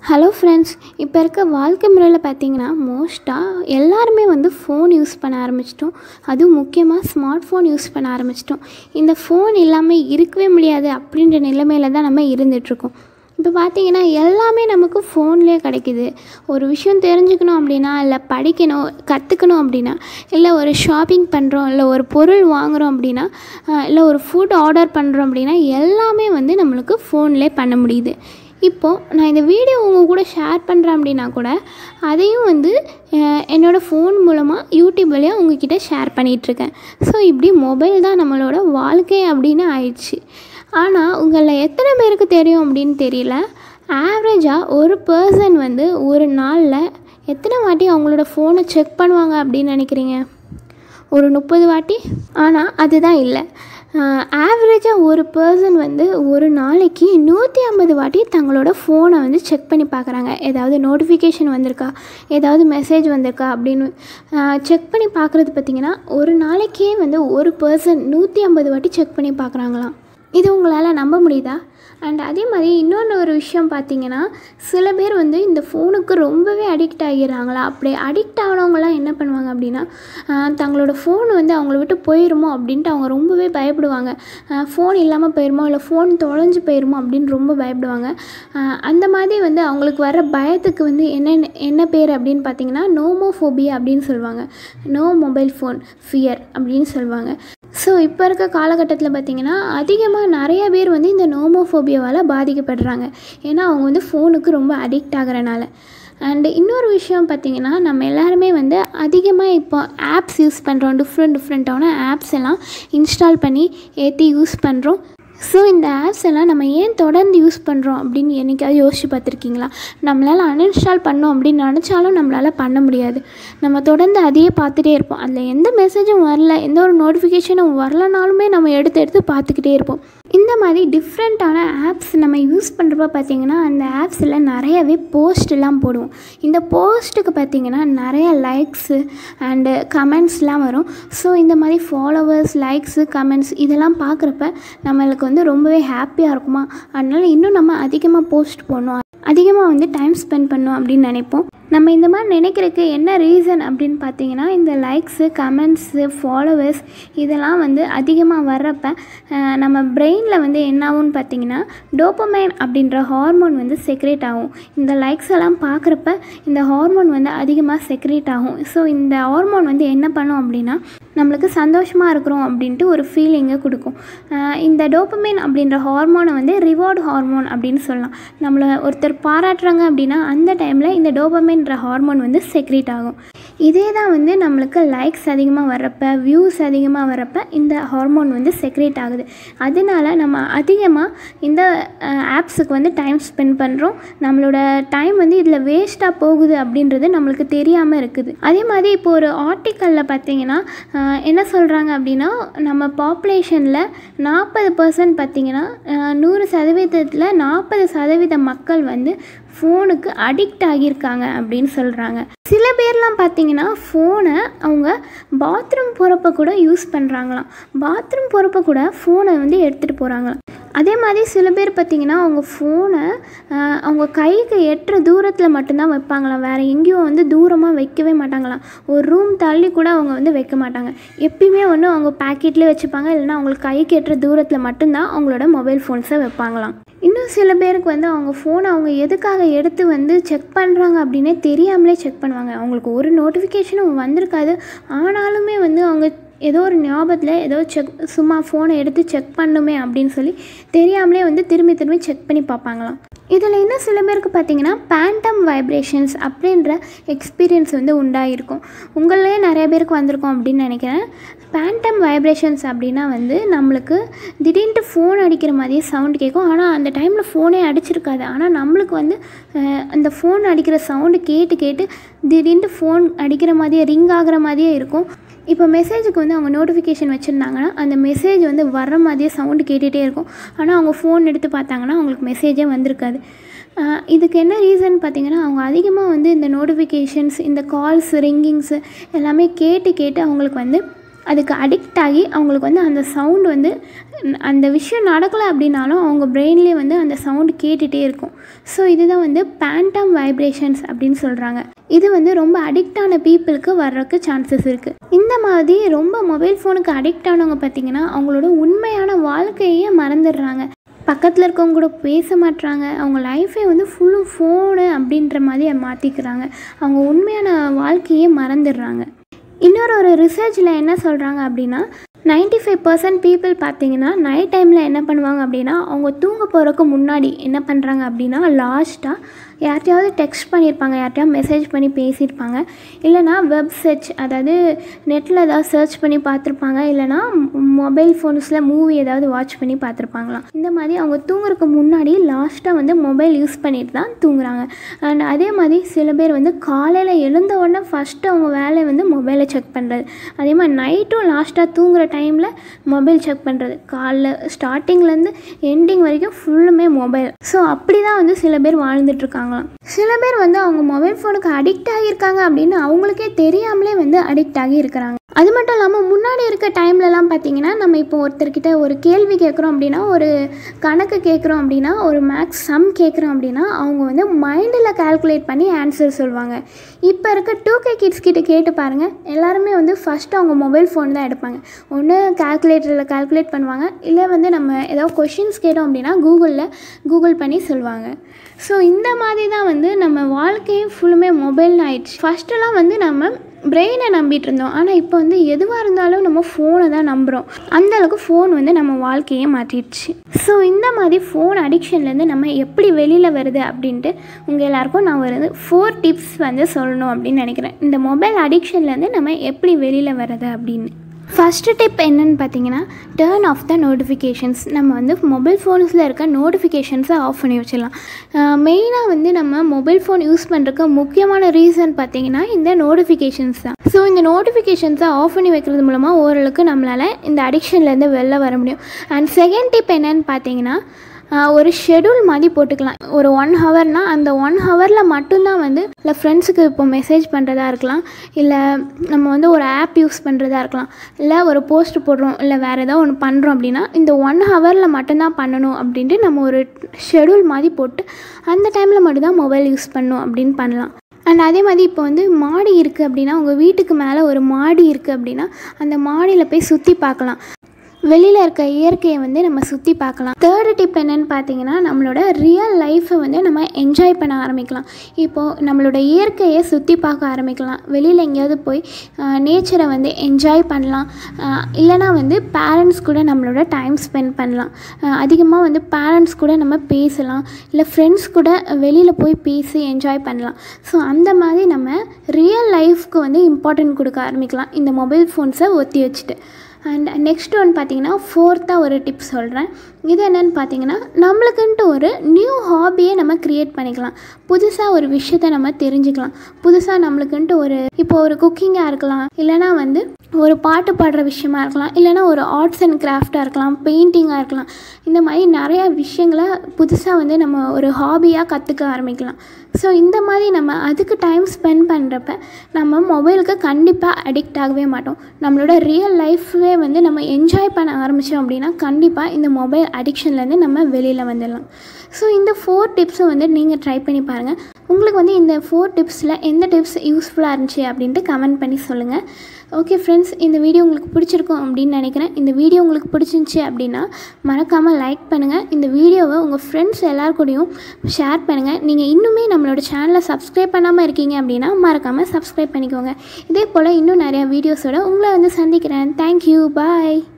hello friends இப்போ இருக்க வாழ்க்கை முறையில் பார்த்தீங்கன்னா மோஸ்ட்டாக எல்லாருமே வந்து ஃபோன் யூஸ் பண்ண ஆரம்பிச்சிட்டோம் அதுவும் முக்கியமாக ஸ்மார்ட் ஃபோன் யூஸ் பண்ண ஆரம்பிச்சிட்டோம் இந்த ஃபோன் இல்லாமல் இருக்கவே முடியாது அப்படின்ற நிலைமையில தான் நம்ம இருந்துகிட்ருக்கோம் இப்போ பார்த்தீங்கன்னா எல்லாமே நமக்கு ஃபோன்லேயே கிடைக்குது ஒரு விஷயம் தெரிஞ்சுக்கணும் அப்படின்னா இல்லை படிக்கணும் கற்றுக்கணும் அப்படின்னா இல்லை ஒரு ஷாப்பிங் பண்ணுறோம் இல்லை ஒரு பொருள் வாங்குகிறோம் அப்படின்னா அஹ், இல்லை ஒரு ஃபுட் ஆர்டர் பண்ணுறோம் அப்படின்னா எல்லாமே வந்து நம்மளுக்கு ஃபோன்லேயே பண்ண முடியுது இப்போது நான் இந்த வீடியோ உங்கள் கூட ஷேர் பண்ணுறேன் அப்படின்னா கூட அதையும் வந்து அஹ், என்னோடய ஃபோன் மூலமாக யூடியூப் வழியாக உங்ககிட்ட ஷேர் பண்ணிகிட்ருக்கேன் ஸோ இப்படி மொபைல் தான் நம்மளோட வாழ்க்கை அப்படின்னு ஆயிடுச்சு ஆனால் உங்களில் எத்தனை பேருக்கு தெரியும் அப்படின்னு தெரியல ஆவரேஜாக ஒரு பர்சன் வந்து ஒரு நாளில் எத்தனை வாட்டி அவங்களோட ஃபோனை செக் பண்ணுவாங்க அப்படின்னு நினைக்கிறீங்க ஒரு முப்பது வாட்டி ஆனால் அதுதான் இல்லை ஆவரேஜாக ஒரு பர்சன் வந்து ஒரு நாளைக்கு நூற்றி ஐம்பது வாட்டி தங்களோட ஃபோனை வந்து செக் பண்ணி பார்க்குறாங்க ஏதாவது நோட்டிஃபிகேஷன் வந்திருக்கா ஏதாவது மெசேஜ் வந்திருக்கா அப்படின்னு செக் பண்ணி பார்க்குறது பார்த்திங்கன்னா ஒரு நாளைக்கே வந்து ஒரு பர்சன் நூற்றி ஐம்பது வாட்டி செக் பண்ணி பார்க்குறாங்களாம் இது உங்களால் நம்ப முடியுதா அண்ட் அதே மாதிரி இன்னொன்று ஒரு விஷயம் பார்த்தீங்கன்னா சில பேர் வந்து இந்த ஃபோனுக்கு ரொம்பவே அடிக்ட் ஆகிடுறாங்களா அப்படி அடிக்ட் ஆனவங்களாம் என்ன பண்ணுவாங்க அப்படின்னா ஆஹ் தங்களோட ஃபோன் வந்து அவங்கள விட்டு போயிருமோ அப்படின்ட்டு அவங்க ரொம்பவே பயப்படுவாங்க ஃபோன் இல்லாமல் போயிருமோ இல்லை ஃபோன் தொலைஞ்சு போயிருமோ அப்படின்னு ரொம்ப பயப்படுவாங்க ஆஹ் அந்த மாதிரி வந்து அவங்களுக்கு வர பயத்துக்கு வந்து என்ன என்ன பேர் அப்படின்னு பார்த்தீங்கன்னா நோமோஃபோபியா அப்படின்னு சொல்லுவாங்க நோ மொபைல் ஃபோன் ஃபியர் அப்படின்னு சொல்லுவாங்க ஸோ இப்போ இருக்க காலகட்டத்தில் பார்த்திங்கன்னா அதிகமாக நிறைய பேர் வந்து இந்த நோமோஃபோபியாவால் பாதிக்கப்படுறாங்க ஏன்னா அவங்க வந்து ஃபோனுக்கு ரொம்ப அடிக்ட் ஆகிறனால அண்டு இன்னொரு விஷயம் பார்த்திங்கன்னா நம்ம எல்லாருமே வந்து அதிகமாக இப்போ ஆப்ஸ் யூஸ் பண்ணுறோம் டிஃப்ரெண்ட் டிஃப்ரெண்ட்டான ஆப்ஸ் எல்லாம் இன்ஸ்டால் பண்ணி ஏற்றி யூஸ் பண்ணுறோம் ஸோ இந்த ஆப்ஸ் எல்லாம் நம்ம ஏன் தொடர்ந்து யூஸ் பண்ணுறோம் அப்படின்னு என்னைக்காவது யோசிச்சு பார்த்துருக்கீங்களா நம்மளால் அன்இன்ஸ்டால் பண்ணோம் அப்படின்னு நினச்சாலும் நம்மளால் பண்ண முடியாது நம்ம தொடர்ந்து அதையே பார்த்துட்டே இருப்போம் அதில் எந்த மெசேஜும் வரல எந்த ஒரு நோட்டிஃபிகேஷனும் வரலனாலுமே நம்ம எடுத்து எடுத்து பார்த்துக்கிட்டே இருப்போம் இந்த மாதிரி டிஃப்ரெண்ட்டான ஆப்ஸ் நம்ம யூஸ் பண்ணுறப்ப பார்த்திங்கன்னா அந்த ஆப்ஸில் நிறையவே போஸ்ட் எல்லாம் போடுவோம் இந்த போஸ்ட்டுக்கு பார்த்திங்கன்னா நிறைய லைக்ஸு அண்டு கமெண்ட்ஸ்லாம் வரும் ஸோ இந்த மாதிரி ஃபாலோவர்ஸ் லைக்ஸு கமெண்ட்ஸ் இதெல்லாம் பார்க்குறப்ப நம்மளுக்கு வந்து ரொம்பவே ஹாப்பியாக இருக்குமா அதனால இன்னும் நம்ம அதிகமாக போஸ்ட் போடணும் அதிகமாக வந்து டைம் ஸ்பெண்ட் பண்ணணும் அப்படின்னு நினைப்போம் நம்ம இந்த மாதிரி நினைக்கிறதுக்கு என்ன ரீசன் அப்படின்னு பார்த்தீங்கன்னா இந்த லைக்ஸு கமெண்ட்ஸு ஃபாலோவர்ஸ் இதெல்லாம் வந்து அதிகமாக வர்றப்ப அஹ், நம்ம பிரெயினில் வந்து என்ன ஆகும்னு பார்த்தீங்கன்னா டோப்பமைன் அப்படின்ற ஹார்மோன் வந்து செக்ரேட் ஆகும் இந்த லைக்ஸ் எல்லாம் பார்க்குறப்ப இந்த ஹார்மோன் வந்து அதிகமாக செக்ரேட் ஆகும் ஸோ இந்த ஹார்மோன் வந்து என்ன பண்ணும் அப்படின்னா நம்மளுக்கு சந்தோஷமாக இருக்கிறோம் அப்படின்ட்டு ஒரு ஃபீலிங்கை கொடுக்கும் அஹ், இந்த டோப்பமைன் அப்படின்ற ஹார்மோனை வந்து ரிவார்டு ஹார்மோன் அப்படின்னு சொல்லலாம் நம்மளை ஒருத்தர் பாராட்டுறாங்க அப்படின்னா அந்த டைமில் இந்த டோபமைன்ற ஹார்மோன் வந்து செக்ரேட் ஆகும் இதே தான் வந்து நம்மளுக்கு லைக்ஸ் அதிகமாக வர்றப்ப வியூஸ் அதிகமாக வர்றப்ப இந்த ஹார்மோன் வந்து செக்ரேட் ஆகுது அதனால நம்ம அதிகமாக இந்த ஆப்ஸுக்கு வந்து டைம் ஸ்பெண்ட் பண்ணுறோம் நம்மளோட டைம் வந்து இதில் வேஸ்ட்டாக போகுது அப்படின்றது நம்மளுக்கு தெரியாமல் இருக்குது அதே மாதிரி இப்போ ஒரு ஆர்டிக்கலில் பார்த்தீங்கன்னா அஹ், என்ன சொல்கிறாங்க அப்படின்னா நம்ம பாப்புலேஷனில் நாற்பது பர்சன்ட் பார்த்திங்கன்னா அஹ், நூறு சதவீதத்தில் நாற்பது சதவீத மக்கள் வந்து ஃபோனுக்கு அடிக்ட் ஆகியிருக்காங்க அப்படின்னு சொல்கிறாங்க சில பேர்லாம் பார்த்தீங்கன்னா ஃபோனை அவங்க பாத்ரூம் போகிறப்ப கூட யூஸ் பண்ணுறாங்களாம் பாத்ரூம் போகிறப்ப கூட ஃபோனை வந்து எடுத்துகிட்டு போகிறாங்களாம் அதே மாதிரி சில பேர் பார்த்திங்கன்னா அவங்க ஃபோனை அவங்க கைக்கு எட்டுற தூரத்தில் மட்டும்தான் வைப்பாங்களாம் வேறு எங்கேயும் வந்து தூரமாக வைக்கவே மாட்டாங்களாம் ஒரு ரூம் தள்ளி கூட அவங்க வந்து வைக்க மாட்டாங்க எப்பயுமே ஒன்று அவங்க பேக்கெட்லேயே வச்சுப்பாங்க இல்லைன்னா அவங்களுக்கு கைக்கு எட்டுற தூரத்தில் மட்டும்தான் அவங்களோட மொபைல் ஃபோன்ஸை வைப்பாங்களாம் இன்னும் சில பேருக்கு வந்து அவங்க ஃபோனை அவங்க எதுக்காக எடுத்து வந்து செக் பண்ணுறாங்க அப்படின்னே தெரியாமலே செக் பண்ணுவாங்க அவங்களுக்கு ஒரு நோட்டிஃபிகேஷனும் வந்திருக்காது ஆனாலுமே வந்து அவங்க ஏதோ ஒரு ஞாபகத்தில் ஏதோ செக் சும்மா ஃபோனை எடுத்து செக் பண்ணுமே அப்படின்னு சொல்லி தெரியாமலே வந்து திரும்பி திரும்பி செக் பண்ணி பார்ப்பாங்களாம் இதில் இன்னும் சில பேருக்கு பார்த்தீங்கன்னா பேண்டம் வைப்ரேஷன்ஸ் அப்படின்ற எக்ஸ்பீரியன்ஸ் வந்து உண்டாகிருக்கும் உங்களே நிறைய பேருக்கு வந்திருக்கும் அப்படின்னு நினைக்கிறேன் பேண்டம் வைப்ரேஷன்ஸ் அப்படின்னா வந்து நம்மளுக்கு திடீர்னு ஃபோன் அடிக்கிற மாதிரியே சவுண்ட் கேட்கும் ஆனால் அந்த டைமில் ஃபோனே அடிச்சிருக்காது ஆனால் நம்மளுக்கு வந்து அஹ், அந்த ஃபோன் அடிக்கிற சவுண்டு கேட்டு கேட்டு திடீர்னு ஃபோன் அடிக்கிற மாதிரியே ரிங் ஆகிற மாதிரியே இருக்கும் இப்போ மெசேஜுக்கு வந்து அவங்க நோட்டிஃபிகேஷன் வச்சுருந்தாங்கன்னா அந்த மெசேஜ் வந்து வர்ற மாதிரியே சவுண்டு கேட்டுகிட்டே இருக்கும் ஆனால் அவங்க ஃபோன் எடுத்து பார்த்தாங்கன்னா அவங்களுக்கு மெசேஜே வந்திருக்காது ஆஹ் இதுக்கு என்ன ரீசன் பார்த்தீங்கன்னா அவங்க அதிகமாக வந்து இந்த நோட்டிஃபிகேஷன்ஸ் இந்த கால்ஸ் ரிங்கிங்ஸு எல்லாமே கேட்டு கேட்டு அவங்களுக்கு வந்து அதுக்கு அடிக்ட் ஆகி அவங்களுக்கு வந்து அந்த சவுண்ட் வந்து ந- அந்த விஷயம் நடக்கலை அப்படின்னாலும் அவங்க பிரெயின்லேயே வந்து அந்த சவுண்டு கேட்டுகிட்டே இருக்கும் ஸோ இதுதான் வந்து பேண்டம் வைப்ரேஷன்ஸ் அப்படின்னு சொல்கிறாங்க இது வந்து ரொம்ப அடிக்ட் ஆன பீப்புளுக்கு வர்றதுக்கு சான்சஸ் இருக்குது இந்த மாதிரி ரொம்ப மொபைல் ஃபோனுக்கு அடிக்ட் ஆனவங்க பார்த்திங்கன்னா அவங்களோட உண்மையான வாழ்க்கையே மறந்துடுறாங்க பக்கத்தில் இருக்கவங்க கூட பேச மாட்றாங்க அவங்க லைஃபே வந்து ஃபுல்லும் ஃபோனு அப்படின்ற மாதிரி மாற்றிக்கிறாங்க அவங்க உண்மையான வாழ்க்கையே மறந்துடுறாங்க இன்னொரு ஒரு ரிசர்ச்சில் என்ன சொல்கிறாங்க அப்படின்னா 95% ஃபைவ் பர்சன்ட் பீப்புள் பார்த்தீங்கன்னா நைட் டைமில் என்ன பண்ணுவாங்க அப்படின்னா அவங்க தூங்க போகிறதுக்கு முன்னாடி என்ன பண்ணுறாங்க அப்படின்னா லாஸ்ட்டாக யார்கிட்டயாவது டெக்ஸ்ட் பண்ணியிருப்பாங்க யார்கிட்டயாவது மெசேஜ் பண்ணி பேசியிருப்பாங்க இல்லைனா வெப் சர்ச் அதாவது நெட்டில் ஏதாவது சர்ச் பண்ணி பார்த்துருப்பாங்க இல்லைனா மொபைல் ஃபோன்ஸில் மூவி ஏதாவது வாட்ச் பண்ணி பார்த்துருப்பாங்களாம் இந்த மாதிரி அவங்க தூங்குறதுக்கு முன்னாடி லாஸ்ட்டாக வந்து மொபைல் யூஸ் பண்ணிட்டு தான் தூங்குறாங்க அண்ட் அதே மாதிரி சில பேர் வந்து காலையில் எழுந்த உடனே ஃபஸ்ட்டு அவங்க வேலையை வந்து மொபைலை செக் பண்ணுறது அதே மாதிரி நைட்டும் லாஸ்ட்டாக தூங்குற டைமில் மொபைல் செக் பண்ணுறது காலைல ஸ்டார்டிங்லேருந்து எண்டிங் வரைக்கும் ஃபுல்லுமே மொபைல் ஸோ அப்படி தான் வந்து சில பேர் வாழ்ந்துட்டு இருக்காங்களாம் சில பேர் வந்து அவங்க மொபைல் ஃபோனுக்கு அடிக்ட் ஆகியிருக்காங்க அப்படின்னு அவங்களுக்கே தெரியாமலே வந்து அடிக்ட் ஆகி இருக்கிறாங்க அது மட்டும் இல்லாமல் முன்னாடி இருக்க டைம்லலாம் பார்த்தீங்கன்னா நம்ம இப்போ ஒருத்தர்கிட்ட ஒரு கேள்வி கேட்குறோம் அப்படின்னா ஒரு கணக்கு கேட்குறோம் அப்படின்னா ஒரு மேக்ஸ் சம் கேட்குறோம் அப்படின்னா அவங்க வந்து மைண்டில் கால்குலேட் பண்ணி ஆன்சர் சொல்லுவாங்க இப்போ இருக்க டூ கே கிட்ஸ் கிட்ட கேட்டு பாருங்கள் எல்லாருமே வந்து ஃபஸ்ட்டு அவங்க மொபைல் ஃபோன் தான் எடுப்பாங்க ஒன்று கால்குலேட்டரில் கால்குலேட் பண்ணுவாங்க இல்லை வந்து நம்ம ஏதாவது கொஷின்ஸ் கேட்டோம் அப்படின்னா கூகுளில் கூகுள் பண்ணி சொல்லுவாங்க ஸோ இந்த மாதிரி தான் வந்து நம்ம வாழ்க்கையே ஃபுல்லுமே மொபைல்னு ஆயிடுச்சு ஃபஸ்ட்டெல்லாம் வந்து நம்ம பிரெயினை நம்பிட்டு இருந்தோம் ஆனால் இப்போ வந்து எதுவாக இருந்தாலும் நம்ம ஃபோனை தான் நம்புகிறோம் அந்த அளவுக்கு ஃபோன் வந்து நம்ம வாழ்க்கையே மாற்றிடுச்சு ஸோ இந்த மாதிரி ஃபோன் அடிக்ஷன்லேருந்து நம்ம எப்படி வெளியில் வருது அப்படின்ட்டு உங்கள் எல்லாருக்கும் நான் ஒரு ஃபோர் டிப்ஸ் வந்து சொல்லணும் அப்படின்னு நினைக்கிறேன் இந்த மொபைல் அடிக்ஷன்லேருந்து நம்ம எப்படி வெளியில் வர்றது அப்படின்னு ஃபஸ்ட்டு டிப் என்னன்னு பார்த்தீங்கன்னா டேர்ன் ஆஃப் த நோட்டிஃபிகேஷன்ஸ் நம்ம வந்து மொபைல் ஃபோன்ஸில் இருக்க நோட்டிஃபிகேஷன்ஸை ஆஃப் பண்ணி வச்சிடலாம் மெயினாக வந்து நம்ம மொபைல் ஃபோன் யூஸ் பண்ணுறதுக்கு முக்கியமான ரீசன் பார்த்தீங்கன்னா இந்த நோட்டிஃபிகேஷன்ஸ் தான் ஸோ இந்த நோட்டிஃபிகேஷன்ஸை ஆஃப் பண்ணி வைக்கிறது மூலமாக ஓரளவுக்கு நம்மளால் இந்த அடிக்ஷன்லேருந்து வெளில வர முடியும் அண்ட் செகண்ட் டிப் என்னன்னு பார்த்தீங்கன்னா ஆஹ் ஒரு ஷெடியூல் மாதிரி போட்டுக்கலாம் ஒரு ஒன் ஹவர்னால் அந்த ஒன் ஹவரில் மட்டும்தான் வந்து இல்லை ஃப்ரெண்ட்ஸுக்கு இப்போ மெசேஜ் பண்ணுறதா இருக்கலாம் இல்லை நம்ம வந்து ஒரு ஆப் யூஸ் பண்ணுறதா இருக்கலாம் இல்லை ஒரு போஸ்ட் போடுறோம் இல்லை வேறு ஏதாவது ஒன்று பண்ணுறோம் அப்படின்னா இந்த ஒன் ஹவரில் மட்டும்தான் பண்ணணும் அப்படின்ட்டு நம்ம ஒரு ஷெடியூல் மாதிரி போட்டு அந்த டைமில் மட்டும்தான் மொபைல் யூஸ் பண்ணணும் அப்படின்னு பண்ணலாம் அண்ட் அதே மாதிரி இப்போ வந்து மாடி இருக்குது அப்படின்னா உங்கள் வீட்டுக்கு மேலே ஒரு மாடி இருக்குது அப்படின்னா அந்த மாடியில் போய் சுற்றி பார்க்கலாம் வெளியில் இருக்க இயற்கையை வந்து நம்ம சுற்றி பார்க்கலாம் தேர்டு டிப் என்னன்னு பார்த்தீங்கன்னா நம்மளோட ரியல் லைஃப்பை வந்து நம்ம என்ஜாய் பண்ண ஆரம்பிக்கலாம் இப்போது நம்மளோட இயற்கையை சுற்றி பார்க்க ஆரம்பிக்கலாம் வெளியில் எங்கேயாவது போய் நேச்சரை வந்து என்ஜாய் பண்ணலாம் ஆஹ் இல்லைனா வந்து பேரண்ட்ஸ் கூட நம்மளோட டைம் ஸ்பெண்ட் பண்ணலாம் அதிகமாக வந்து பேரண்ட்ஸ் கூட நம்ம பேசலாம் இல்லை ஃப்ரெண்ட்ஸ் கூட வெளியில் போய் பேசி என்ஜாய் பண்ணலாம் ஸோ அந்த மாதிரி நம்ம ரியல் லைஃப்க்கு வந்து இம்பார்ட்டன்ட் கொடுக்க ஆரம்பிக்கலாம் இந்த மொபைல் ஃபோன்ஸை ஒத்தி வச்சுட்டு அண்ட் நெக்ஸ்ட் ஒன் பார்த்தீங்கன்னா ஃபோர்த்தாக ஒரு டிப் சொல்கிறேன் இது என்னென்னு பார்த்தீங்கன்னா நம்மளுக்குன்ட்டு ஒரு நியூ ஹாபியை நம்ம க்ரியேட் பண்ணிக்கலாம் புதுசாக ஒரு விஷயத்தை நம்ம தெரிஞ்சுக்கலாம் புதுசாக நம்மளுக்குன்ட்டு ஒரு இப்போ ஒரு குக்கிங்காக இருக்கலாம் இல்லைனா வந்து ஒரு பாட்டு பாடுற விஷயமா இருக்கலாம் இல்லைனா ஒரு ஆர்ட்ஸ் அண்ட் கிராஃப்டாக இருக்கலாம் பெயிண்டிங்காக இருக்கலாம் இந்த மாதிரி நிறையா விஷயங்களை புதுசாக வந்து நம்ம ஒரு ஹாபியாக கற்றுக்க ஆரம்பிக்கலாம் ஸோ இந்த மாதிரி நம்ம அதுக்கு டைம் ஸ்பெண்ட் பண்ணுறப்ப நம்ம மொபைலுக்கு கண்டிப்பாக அடிக்ட் ஆகவே மாட்டோம் நம்மளோட ரியல் லைஃப்வே வந்து நம்ம என்ஜாய் பண்ண ஆரம்பித்தோம் அப்படின்னா கண்டிப்பாக இந்த மொபைல் அடிக்ஷன்லேருந்து நம்ம வெளியில் வந்துடலாம் ஸோ இந்த ஃபோர் டிப்ஸும் வந்து நீங்கள் ட்ரை பண்ணி பாருங்கள் உங்களுக்கு வந்து இந்த ஃபோர் டிப்ஸில் எந்த டிப்ஸ் யூஸ்ஃபுல்லாக இருந்துச்சு அப்படின்ட்டு கமெண்ட் பண்ணி சொல்லுங்கள் ஓகே ஃப்ரெண்ட்ஸ் இந்த வீடியோ உங்களுக்கு பிடிச்சிருக்கும் அப்படின்னு நினைக்கிறேன் இந்த வீடியோ உங்களுக்கு பிடிச்சிருந்துச்சி அப்படின்னா மறக்காமல் லைக் பண்ணுங்கள் இந்த வீடியோவை உங்கள் ஃப்ரெண்ட்ஸ் எல்லார் கூடயும் ஷேர் பண்ணுங்கள் நீங்கள் இன்னுமே நம்மளோட சேனலை சப்ஸ்கிரைப் பண்ணாமல் இருக்கீங்க அப்படின்னா மறக்காமல் சப்ஸ்கிரைப் பண்ணிக்கோங்க இதே போல் இன்னும் நிறையா வீடியோஸோட உங்களை வந்து சந்திக்கிறேன் தேங்க்யூ பாய்